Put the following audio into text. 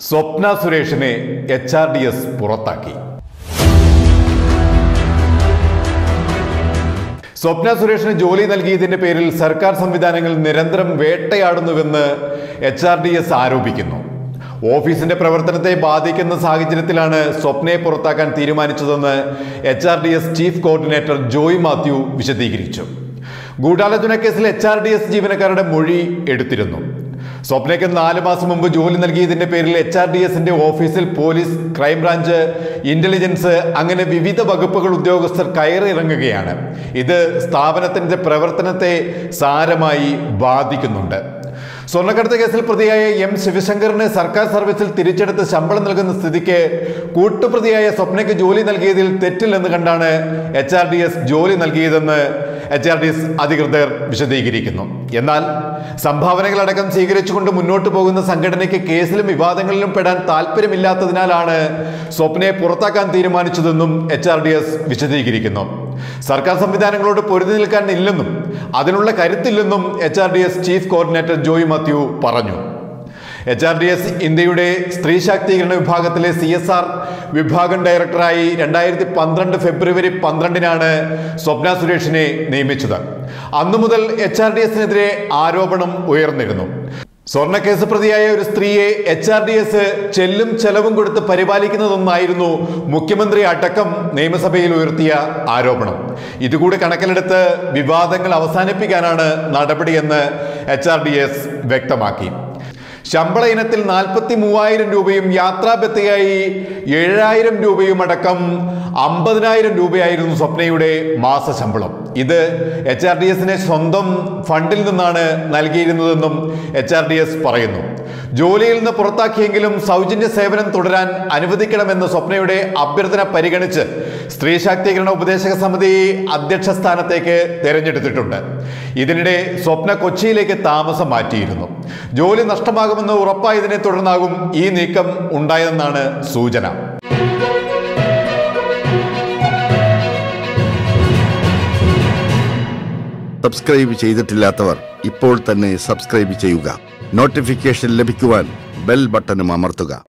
സ്വപ്ന സുരേഷിനെ H R D S പുറത്താക്കി സ്വപ്ന സുരേഷിന് ജോലി നൽകിയതിന്റെ പേരിൽ സർക്കാർ സംവിധാനങ്ങൾ നിരന്തരം വേട്ടയാടുന്നുവെന്ന് എച്ച് ആർ ഡി എസ് ആരോപിക്കുന്നു ഓഫീസിന്റെ പ്രവർത്തനത്തെ ബാധിക്കുന്ന സാഹചര്യത്തിലാണ് സ്വപ്നയെ പുറത്താക്കാൻ തീരുമാനിച്ചതെന്ന് H R D S chief coordinator Joy Mathew വിശദീകരിച്ചു ഗൂഢാലോചന കേസിൽ എച്ച് ആർ ഡി എസ് ജീവനക്കാരുടെ മൊഴി എടുത്തിരുന്നു സ്വപ്നയ്ക്ക് നാല് മാസം മുമ്പ് ജോലി നൽകിയതിന്റെ പേരിൽ എച്ച് ആർ ഡി എസിന്റെ ഓഫീസിൽ പോലീസ് ക്രൈംബ്രാഞ്ച് ഇന്റലിജൻസ് അങ്ങനെ വിവിധ വകുപ്പുകൾ ഉദ്യോഗസ്ഥർ കയറിയിറങ്ങുകയാണ് ഇത് സ്ഥാപനത്തിന്റെ പ്രവർത്തനത്തെ സാരമായി ബാധിക്കുന്നുണ്ട് സ്വർണ്ണക്കടത്ത് കേസിൽ പ്രതിയായ എം ശിവശങ്കറിന് സർക്കാർ സർവീസിൽ തിരിച്ചെടുത്ത് ശമ്പളം നൽകുന്ന സ്ഥിതിക്ക് കൂട്ടുപ്രതിയായ സ്വപ്നയ്ക്ക് ജോലി നൽകിയതിൽ തെറ്റില്ലെന്ന് കണ്ടാണ് എച്ച് ആർ ഡി എസ് ജോലി നൽകിയതെന്ന് എച്ച് ആർ ഡി എസ് അധികൃതർ വിശദീകരിക്കുന്നു എന്നാൽ സംഭാവനകളടക്കം സ്വീകരിച്ചുകൊണ്ട് മുന്നോട്ട് പോകുന്ന സംഘടനയ്ക്ക് കേസിലും വിവാദങ്ങളിലും പെടാൻ താല്പര്യമില്ലാത്തതിനാലാണ് സ്വപ്നയെ പുറത്താക്കാൻ തീരുമാനിച്ചതെന്നും എച്ച് ആർ ഡി എസ് വിശദീകരിക്കുന്നു സർക്കാർ സംവിധാനങ്ങളോട് പൊരുതി നിൽക്കാൻ ഇല്ലെന്നും അതിനുള്ള കരുത്തില്ലെന്നും H R D S chief coordinator Joy Mathew പറഞ്ഞു എച്ച് ആർ ഡി എസ് ഇന്ത്യയുടെ സ്ത്രീ ശാക്തീകരണ വിഭാഗത്തിലെ സി എസ് ആർ വിഭാഗം ഡയറക്ടറായി രണ്ടായിരത്തി പന്ത്രണ്ട് ഫെബ്രുവരി പന്ത്രണ്ടിനാണ് സ്വപ്ന സുരേഷിനെ നിയമിച്ചത് അന്നു മുതൽ എച്ച് ആർ ഡി എസിനെതിരെ ആരോപണം ഉയർന്നിരുന്നു സ്വർണ്ണക്കേസ് പ്രതിയായ ഒരു സ്ത്രീയെ എച്ച് ആർ ഡി എസ് ചെല്ലും ചെലവും കൊടുത്ത് പരിപാലിക്കുന്നതൊന്നായിരുന്നു മുഖ്യമന്ത്രി അടക്കം നിയമസഭയിൽ ഉയർത്തിയ ആരോപണം ഇതുകൂടി കണക്കിലെടുത്ത് വിവാദങ്ങൾ അവസാനിപ്പിക്കാനാണ് നടപടിയെന്ന് എച്ച് ആർ ഡി എസ് വ്യക്തമാക്കി ശമ്പള ഇനത്തിൽ നാൽപ്പത്തി മൂവായിരം രൂപയും യാത്രാബത്തയായി ഏഴായിരം രൂപയും അടക്കം അമ്പതിനായിരം രൂപയായിരുന്നു സ്വപ്നയുടെ മാസ ശമ്പളം ഇത് എച്ച് ആർ ഡി എസിനെ സ്വന്തം ഫണ്ടിൽ നിന്നാണ് നൽകിയിരുന്നതെന്നും എച്ച് ആർ ഡി എസ് പറയുന്നു ജോലിയിൽ നിന്ന് പുറത്താക്കിയെങ്കിലും സൗജന്യ സേവനം തുടരാൻ അനുവദിക്കണമെന്ന സ്വപ്നയുടെ അഭ്യർത്ഥന പരിഗണിച്ച് സ്ത്രീ ശാക്തീകരണ ഉപദേശക സമിതി അധ്യക്ഷ സ്ഥാനത്തേക്ക് തിരഞ്ഞെടുത്തിട്ടുണ്ട് ഇതിനിടെ സ്വപ്ന കൊച്ചിയിലേക്ക് താമസം മാറ്റിയിരുന്നു ജോലി നഷ്ടമാകുമെന്ന് ഉറപ്പായതിനെ തുടർന്നാകും ഈ നീക്കം ഉണ്ടായതെന്നാണ് സൂചന സബ്സ്ക്രൈബ് ചെയ്തിട്ടില്ലാത്തവർ ഇപ്പോൾ തന്നെ സബ്സ്ക്രൈബ് ചെയ്യുക നോട്ടിഫിക്കേഷൻ ലഭിക്കുവാൻ ബെൽ ബട്ടണും അമർത്തുക